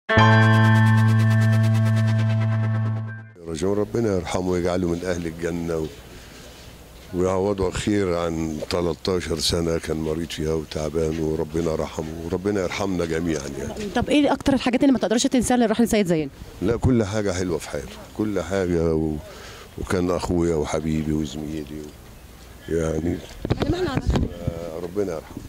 رجاء ربنا يرحمه ويجعله من اهل الجنه و... ويعوضه خير عن 13 سنه كان مريض فيها وتعبان وربنا رحمه وربنا يرحمنا جميعا يعني طب ايه اكتر الحاجات اللي ما تقدرش تنساها للراحل سيد زين لا كل حاجه حلوه في حياته كل حاجه و... وكان اخويا وحبيبي وزميلي و... يعني يعني معنى آه، ربنا يرحمه